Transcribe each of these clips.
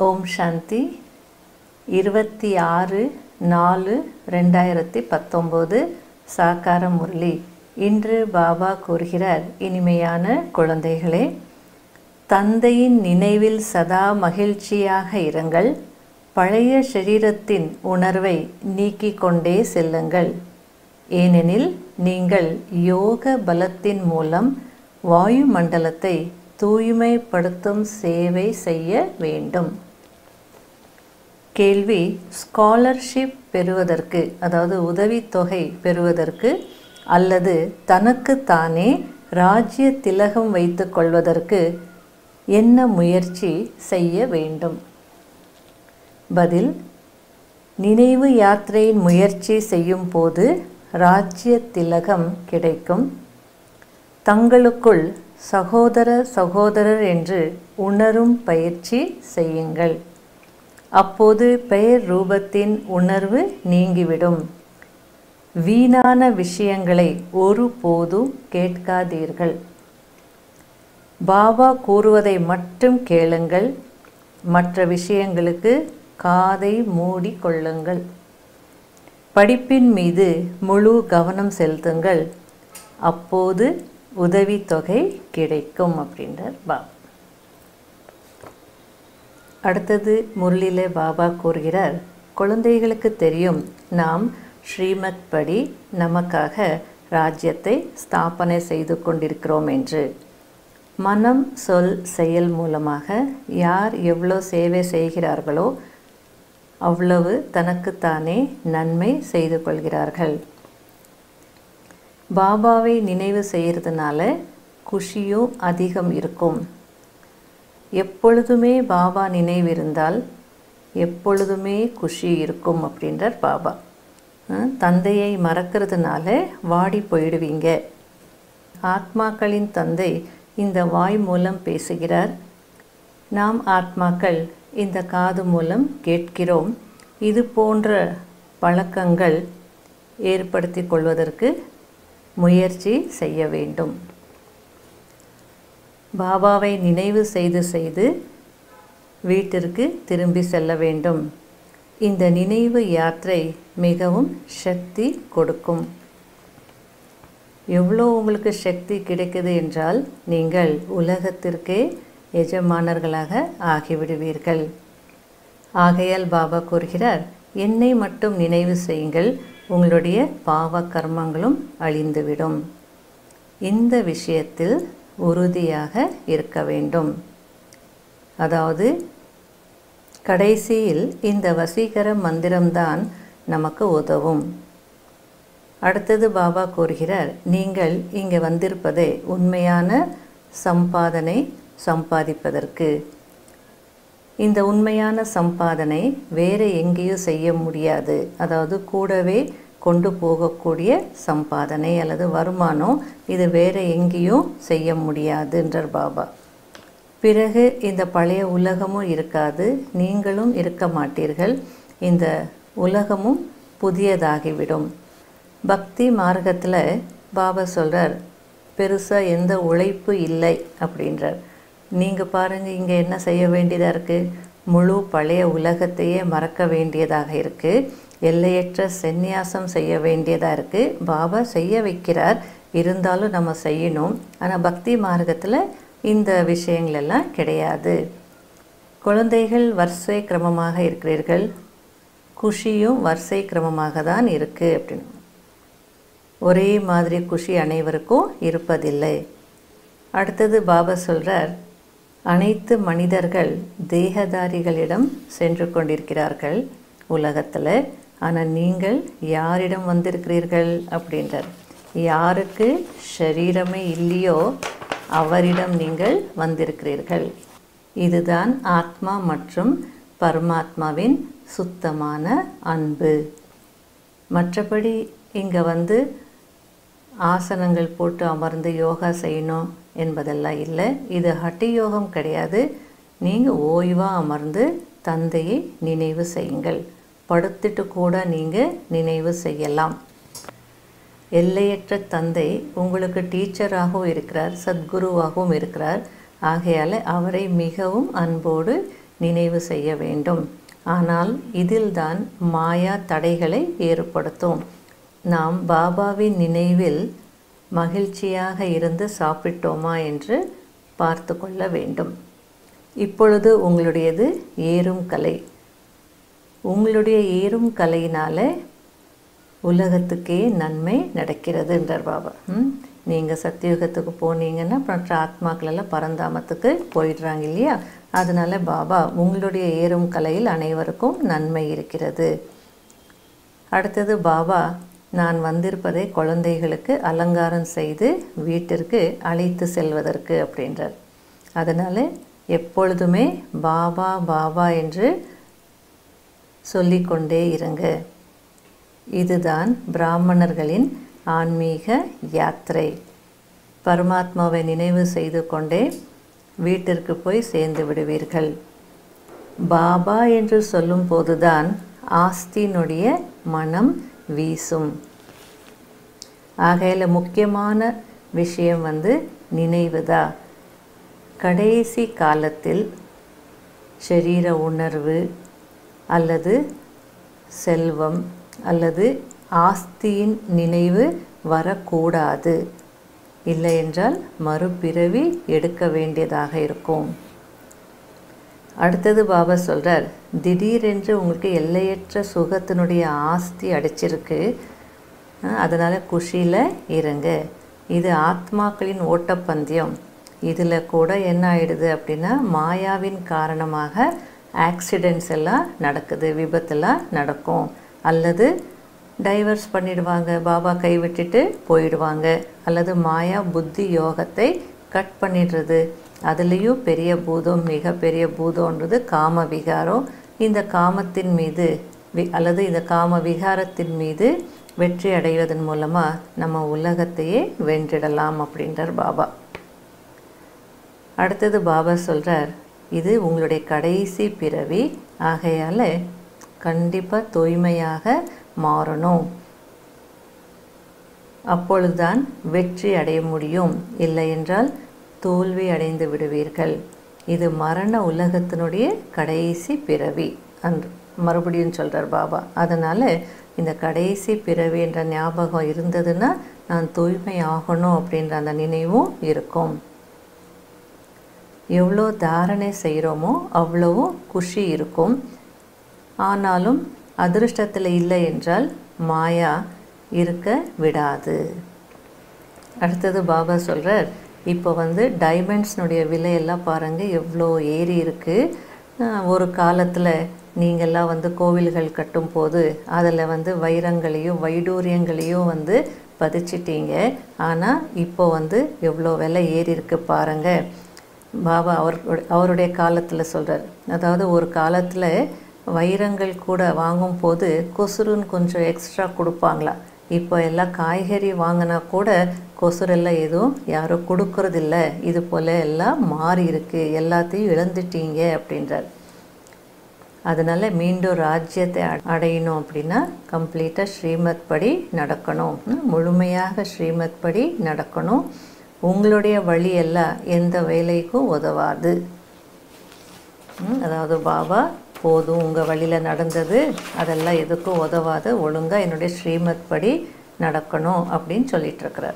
ஓம் சாந்தி இருபத்தி ஆறு நாலு ரெண்டாயிரத்தி பத்தொம்போது சாக்கார முரளி இன்று பாபா கூறுகிறார் இனிமையான குழந்தைகளே தந்தையின் நினைவில் சதா மகிழ்ச்சியாக இருங்கள் பழைய சரீரத்தின் உணர்வை நீக்கிக் கொண்டே செல்லுங்கள் ஏனெனில் நீங்கள் யோக பலத்தின் மூலம் வாயு மண்டலத்தை தூய்மைப்படுத்தும் சேவை செய்ய வேண்டும் கேள்வி ஸ்காலர்ஷிப் பெறுவதற்கு அதாவது உதவித்தொகை பெறுவதற்கு அல்லது தனக்கு தானே ராஜ்ய திலகம் வைத்துக் கொள்வதற்கு என்ன முயற்சி செய்ய வேண்டும் பதில் நினைவு யாத்திரையின் முயற்சி செய்யும் போது ராஜ்ய திலகம் கிடைக்கும் தங்களுக்குள் சகோதர சகோதரர் என்று உணரும் பயிற்சி செய்யுங்கள் அப்போது பெயர் ரூபத்தின் உணர்வு நீங்கிவிடும் வீணான விஷயங்களை ஒருபோதும் கேட்காதீர்கள் பாபா கூறுவதை மட்டும் கேளுங்கள் மற்ற விஷயங்களுக்கு காதை மூடி கொள்ளுங்கள் படிப்பின் மீது முழு கவனம் செலுத்துங்கள் அப்போது உதவித்தொகை கிடைக்கும் அப்படின்றார் பாபா அடுத்தது முரளியிலே பாபா கூறுகிறார் குழந்தைகளுக்கு தெரியும் நாம் ஸ்ரீமத் படி நமக்காக ராஜ்யத்தை ஸ்தாபனை செய்து கொண்டிருக்கிறோம் என்று மனம் சொல் செயல் மூலமாக யார் எவ்வளோ சேவை செய்கிறார்களோ அவ்வளவு தனக்குத்தானே நன்மை செய்து கொள்கிறார்கள் பாபாவை நினைவு செய்கிறதுனால குஷியும் அதிகம் இருக்கும் எப்பொழுதுமே பாபா நினைவு இருந்தால் எப்பொழுதுமே குஷி இருக்கும் அப்படின்றார் பாபா தந்தையை மறக்கிறதுனால வாடி போயிடுவீங்க ஆத்மாக்களின் தந்தை இந்த வாய் மூலம் பேசுகிறார் நாம் ஆத்மாக்கள் இந்த காது மூலம் கேட்கிறோம் இது போன்ற பழக்கங்கள் ஏற்படுத்தி கொள்வதற்கு முயற்சி செய்ய வேண்டும் பாபாவை நினைவு செய்து செய்து வீட்டிற்கு திரும்பி செல்ல வேண்டும் இந்த நினைவு யாத்திரை மிகவும் சக்தி கொடுக்கும் எவ்வளோ உங்களுக்கு சக்தி கிடைக்குது என்றால் நீங்கள் உலகத்திற்கே எஜமானர்களாக ஆகிவிடுவீர்கள் ஆகையால் பாபா கூறுகிறார் என்னை மட்டும் நினைவு செய்யுங்கள் உங்களுடைய பாவ கர்மங்களும் அழிந்துவிடும் இந்த விஷயத்தில் உறுதியாக இருக்க வேண்டும் அதாவது கடைசியில் இந்த வசீகர மந்திரம்தான் நமக்கு உதவும் அடுத்தது பாபா கூறுகிறார் நீங்கள் இங்கே வந்திருப்பதே உண்மையான சம்பாதனை சம்பாதிப்பதற்கு இந்த உண்மையான சம்பாதனை வேறு எங்கேயும் செய்ய முடியாது அதாவது கூடவே கொண்டு போகக்கூடிய சம்பாதனை அல்லது வருமானம் இது வேறு எங்கேயும் செய்ய முடியாதுன்றார் பாபா பிறகு இந்த பழைய உலகமும் இருக்காது நீங்களும் இருக்க மாட்டீர்கள் இந்த உலகமும் புதியதாகிவிடும் பக்தி மார்க்கத்தில் பாபா சொல்கிறார் பெருசாக எந்த உழைப்பு இல்லை அப்படின்றார் நீங்கள் பாருங்கள் இங்கே என்ன செய்ய வேண்டியதாக இருக்குது முழு பழைய உலகத்தையே மறக்க வேண்டியதாக இருக்குது எல்லையற்ற செந்நியாசம் செய்ய வேண்டியதாக இருக்குது பாபா செய்ய வைக்கிறார் இருந்தாலும் நம்ம செய்யணும் ஆனால் பக்தி மார்க்கத்தில் இந்த விஷயங்கள் எல்லாம் கிடையாது குழந்தைகள் வரிசை கிரமமாக இருக்கிறீர்கள் குஷியும் வரிசை கிரமமாக தான் இருக்குது அப்படின்னு ஒரே மாதிரி குஷி அனைவருக்கும் இருப்பதில்லை அடுத்தது பாபா சொல்கிறார் அனைத்து மனிதர்கள் தேகதாரிகளிடம் சென்று கொண்டிருக்கிறார்கள் உலகத்தில் ஆனால் நீங்கள் யாரிடம் வந்திருக்கிறீர்கள் அப்படின்றார் யாருக்கு ஷரீரமே இல்லையோ அவரிடம் நீங்கள் வந்திருக்கிறீர்கள் இதுதான் ஆத்மா மற்றும் பரமாத்மாவின் சுத்தமான அன்பு மற்றபடி இங்கே வந்து ஆசனங்கள் போட்டு அமர்ந்து யோகா செய்யணும் என்பதெல்லாம் இல்லை இது ஹட்டி யோகம் கிடையாது நீங்கள் ஓய்வாக அமர்ந்து தந்தையை நினைவு செய்யுங்கள் படுத்துட்டு கூட நீங்கள் நினைவு செய்யலாம் எல்லையற்ற தந்தை உங்களுக்கு டீச்சராகவும் இருக்கிறார் சத்குருவாகவும் இருக்கிறார் ஆகையால் அவரை மிகவும் அன்போடு நினைவு செய்ய வேண்டும் ஆனால் இதில்தான் மாயா தடைகளை ஏற்படுத்தும் நாம் பாபாவின் நினைவில் மகிழ்ச்சியாக இருந்து சாப்பிட்டோமா என்று பார்த்து கொள்ள வேண்டும் இப்பொழுது உங்களுடையது ஏறும் கலை உங்களுடைய ஏறும் கலையினால் உலகத்துக்கே நன்மை நடக்கிறதுன்றார் பாபா ம் நீங்கள் சத்தியுகத்துக்கு போனீங்கன்னா மற்ற ஆத்மாக்கள் எல்லாம் பரந்தாமத்துக்கு போயிடுறாங்க இல்லையா அதனால பாபா உங்களுடைய ஏறும் கலையில் அனைவருக்கும் நன்மை இருக்கிறது அடுத்தது பாபா நான் வந்திருப்பதை குழந்தைகளுக்கு அலங்காரம் செய்து வீட்டிற்கு அழைத்து செல்வதற்கு அப்படின்றார் அதனால் எப்பொழுதுமே பாபா பாபா என்று சொல்லிக்கொண்டே இருங்க இதுதான் பிராமணர்களின் ஆன்மீக யாத்திரை பரமாத்மாவை நினைவு செய்து கொண்டே வீட்டிற்கு போய் சேர்ந்து விடுவீர்கள் பாபா என்று சொல்லும் போதுதான் ஆஸ்தினுடைய மனம் வீசும் ஆகையில் முக்கியமான விஷயம் வந்து நினைவுதான் கடைசி காலத்தில் ஷரீர உணர்வு அல்லது செல்வம் அல்லது ஆஸ்தியின் நினைவு வரக்கூடாது இல்லை என்றால் மறுபிறவி எடுக்க வேண்டியதாக இருக்கும் அடுத்தது பாபா சொல்கிறார் திடீரென்று உங்களுக்கு எல்லையற்ற சுகத்தினுடைய ஆஸ்தி அடிச்சிருக்கு அதனால் குஷியில் இருங்க இது ஆத்மாக்களின் ஓட்டப்பந்தயம் இதில் கூட என்ன ஆயிடுது அப்படின்னா மாயாவின் காரணமாக ஆக்சிடெண்ட்ஸ் எல்லாம் நடக்குது விபத்தெல்லாம் நடக்கும் அல்லது டைவர்ஸ் பண்ணிடுவாங்க பாபா கைவிட்டுட்டு போயிடுவாங்க அல்லது மாயா புத்தி யோகத்தை கட் பண்ணிடுறது அதுலேயும் பெரிய பூதம் மிகப்பெரிய பூதம்ன்றது காம விகாரம் இந்த காமத்தின் மீது வி அல்லது இந்த காம விகாரத்தின் மீது வெற்றி அடைவதன் மூலமாக நம்ம உலகத்தையே வென்றிடலாம் அப்படின்றார் பாபா அடுத்தது பாபா சொல்கிறார் இது உங்களுடைய கடைசி பிறவி ஆகையால் கண்டிப்பாக தூய்மையாக மாறணும் அப்பொழுதுதான் வெற்றி அடைய முடியும் இல்லை என்றால் தோல்வி அடைந்து விடுவீர்கள் இது மரண உலகத்தினுடைய கடைசி பிறவி அன்று மறுபடியும் சொல்கிறார் பாபா அதனால் இந்த கடைசி பிறவி என்ற ஞாபகம் இருந்ததுன்னா நான் தூய்மை ஆகணும் அப்படின்ற அந்த நினைவும் இருக்கும் எவ்வளோ தாரணை செய்கிறோமோ அவ்வளவோ குஷி இருக்கும் ஆனாலும் அதிருஷ்டத்தில் இல்லை என்றால் மாயா இருக்க விடாது அடுத்தது பாபா சொல்கிறார் இப்போ வந்து டைமண்ட்ஸ்னுடைய விலையெல்லாம் பாருங்கள் எவ்வளோ ஏறி இருக்குது ஒரு காலத்தில் நீங்கள்லாம் வந்து கோவில்கள் கட்டும்போது அதில் வந்து வைரங்களையும் வைடூரியங்களையும் வந்து பதிச்சிட்டீங்க ஆனால் இப்போ வந்து எவ்வளோ விலை ஏறி இருக்கு பாருங்கள் பாபா அவர் அவருடைய காலத்தில் சொல்கிறார் அதாவது ஒரு காலத்தில் வைரங்கள் கூட வாங்கும் போது கொசுருன்னு கொஞ்சம் எக்ஸ்ட்ரா கொடுப்பாங்களா இப்போ எல்லாம் காய்கறி வாங்கினா கூட கொசுரெல்லாம் எதுவும் யாரும் கொடுக்கறதில்ல இது போல் எல்லாம் மாறி இருக்கு எல்லாத்தையும் இழந்துட்டீங்க அப்படின்றார் அதனால் மீண்டும் ராஜ்யத்தை அடையணும் அப்படின்னா கம்ப்ளீட்டாக ஸ்ரீமத் படி நடக்கணும் முழுமையாக ஸ்ரீமத் படி நடக்கணும் உங்களுடைய வழியெல்லாம் எந்த வேலைக்கும் உதவாது அதாவது பாபா போதும் உங்கள் வழியில் நடந்தது அதெல்லாம் எதுக்கும் உதவாது ஒழுங்காக என்னுடைய ஸ்ரீமத் படி நடக்கணும் அப்படின்னு சொல்லிட்டு இருக்கிறார்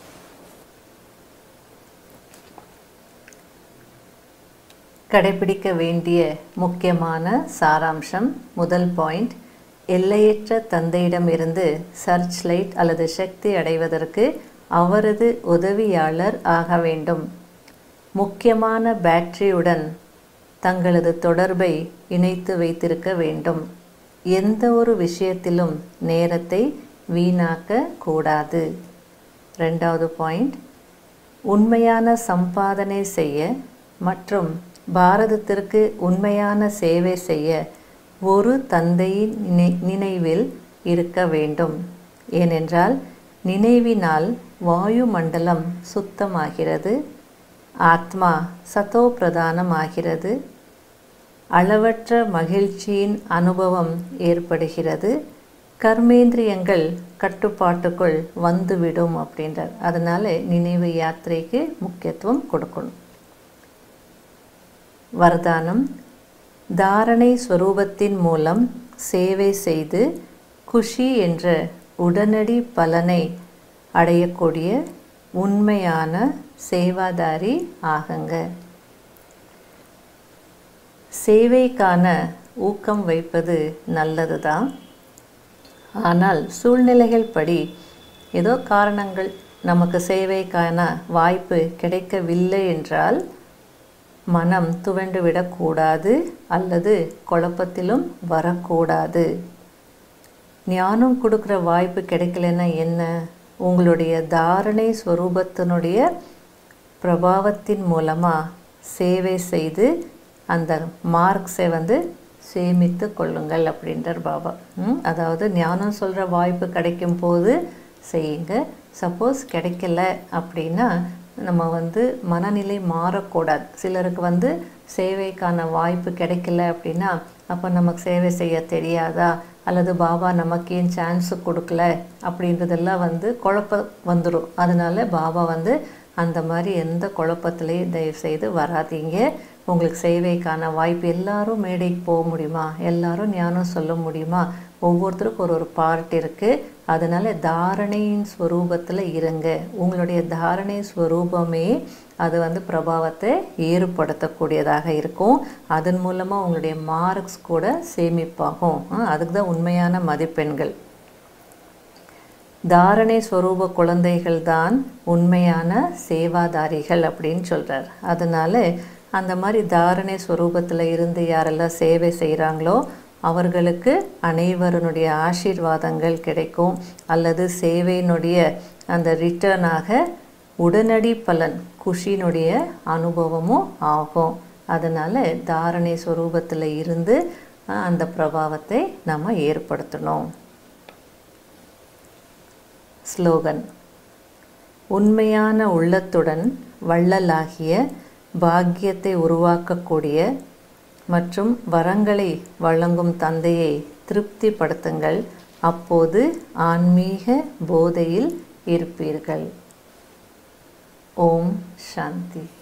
கடைபிடிக்க வேண்டிய முக்கியமான சாராம்சம் முதல் பாயிண்ட் எல்லையற்ற தந்தையிடமிருந்து சர்ச் லைட் அல்லது சக்தி அடைவதற்கு அவரது உதவியாளர் ஆக வேண்டும் முக்கியமான பேட்டரியுடன் தங்களது தொடர்பை இணைத்து வைத்திருக்க வேண்டும் எந்த ஒரு விஷயத்திலும் நேரத்தை வீணாக்க கூடாது ரெண்டாவது பாயிண்ட் உண்மையான சம்பாதனை செய்ய மற்றும் பாரதத்திற்கு உண்மையான சேவை செய்ய ஒரு தந்தையின் நினை நினைவில் இருக்க வேண்டும் ஏனென்றால் நினைவினால் வாயு மண்டலம் சுத்தமாகிறது ஆத்மா சத்தோ பிரதானம் ஆகிறது அளவற்ற மகிழ்ச்சியின் அனுபவம் ஏற்படுகிறது கர்மேந்திரியங்கள் கட்டுப்பாட்டுக்குள் வந்துவிடும் அப்படின்றார் அதனால் நினைவு யாத்திரைக்கு முக்கியத்துவம் கொடுக்கணும் வரதானம் தாரணை ஸ்வரூபத்தின் மூலம் சேவை செய்து குஷி என்ற உடனடி பலனை அடையக்கூடிய உண்மையான சேவாதாரி ஆகுங்க சேவைக்கான ஊக்கம் வைப்பது நல்லது தான் ஆனால் சூழ்நிலைகள் படி ஏதோ காரணங்கள் நமக்கு சேவைக்கான வாய்ப்பு கிடைக்கவில்லை என்றால் மனம் துவண்டு விடக்கூடாது அல்லது குழப்பத்திலும் வரக்கூடாது ஞானம் கொடுக்குற வாய்ப்பு கிடைக்கலன்னா என்ன உங்களுடைய தாரணை ஸ்வரூபத்தினுடைய பிரபாவத்தின் மூலமாக சேவை செய்து அந்த மார்க்ஸை வந்து சேமித்து கொள்ளுங்கள் அப்படின்றார் பாபா ம், அதாவது ஞானம் சொல்கிற வாய்ப்பு கிடைக்கும் போது செய்யுங்க சப்போஸ் கிடைக்கல அப்படின்னா நம்ம வந்து மனநிலை மாறக்கூடாது சிலருக்கு வந்து சேவைக்கான வாய்ப்பு கிடைக்கல அப்படின்னா அப்போ நமக்கு சேவை செய்ய தெரியாதா அல்லது பாபா நமக்கு ஏன் சான்ஸு கொடுக்கல அப்படின்றதெல்லாம் வந்து குழப்பம் வந்துடும் அதனால பாபா வந்து அந்த மாதிரி எந்த குழப்பத்திலையும் தயவு செய்து வராதீங்க உங்களுக்கு சேவைக்கான வாய்ப்பு எல்லாரும் மேடைக்கு போக முடியுமா எல்லாரும் ஞானம் சொல்ல முடியுமா ஒவ்வொருத்தருக்கும் ஒரு ஒரு பார்ட் இருக்குது அதனால தாரணையின் ஸ்வரூபத்தில் இருங்க உங்களுடைய தாரணை ஸ்வரூபமே அது வந்து பிரபாவத்தை ஏற்படுத்தக்கூடியதாக இருக்கும் அதன் மூலமாக உங்களுடைய மார்க்ஸ் கூட சேமிப்பாகும் ஆ, அதுக்கு தான் உண்மையான மதிப்பெண்கள் தாரணை ஸ்வரூப குழந்தைகள் தான் உண்மையான சேவாதாரிகள் அப்படின்னு சொல்கிறார் அதனால அந்த மாதிரி தாரணை ஸ்வரூபத்தில் இருந்து யாரெல்லாம் சேவை செய்கிறாங்களோ அவர்களுக்கு அனைவருடைய ஆசீர்வாதங்கள் கிடைக்கும் அல்லது சேவையினுடைய அந்த ரிட்டர்னாக உடனடி பலன் குஷினுடைய அனுபவமும் ஆகும் அதனால் தாரணை ஸ்வரூபத்தில் இருந்து அஹ், அந்த பிரபாவத்தை நம்ம ஏற்படுத்தணும் ஸ்லோகன் உண்மையான உள்ளத்துடன் வள்ளலாகிய பாக்கியத்தை உருவாக்கக்கூடிய மற்றும் வரங்களை வழங்கும் தந்தையை திருப்திப்படுத்துங்கள் அப்போது ஆன்மீக போதையில் இருப்பீர்கள் ஓம் சாந்தி